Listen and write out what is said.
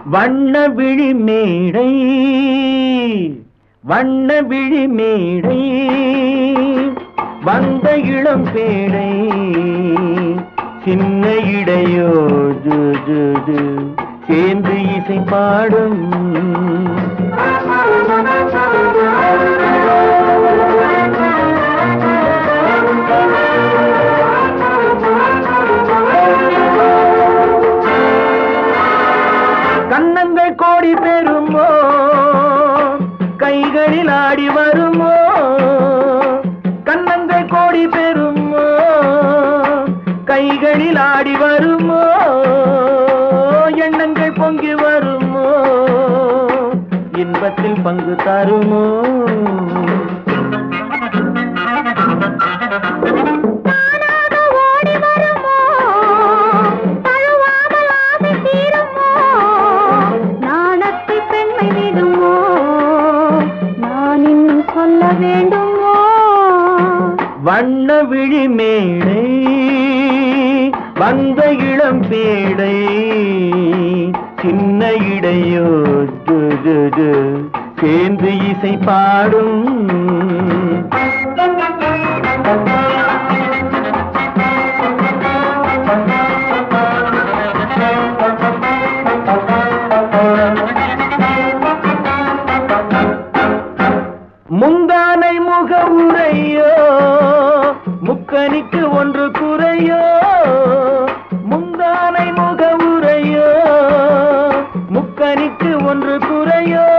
வண்ண விழி மேடை வண்ண விழி மேடை வந்த இளம் பேடை சின்ன இடையோ ஜு, ஜு, ஜு, சேர்ந்து இசை பாடும் கன்னங்கள் கோடி பெறுமோ கைகளில் ஆடி வருமோ கன்னங்கள் கோடி பெறுமோ கைகளில் ஆடி வருமோ எண்ணங்கள் பொங்கி வருமோ இன்பத்தில் பங்கு தருமோ தானாக ஓடி வருமோ தழுவாமல் ஆசை தீருமோ நாணத்தை பெண்மை விடுமோ நான் இன்னும் சொல்ல வேண்டுமோ வண்ண விழி மேடை வந்த இளம் பேடை சின்ன இடையோ ஜு, ஜு, ஜு, சேர்ந்து இசை பாடும் முந்தானை முக உரையோ முக்கனிக்கு ஒன்று குறையோ முந்தானை முக உரையோ முக்கனிக்கு ஒன்று குறையோ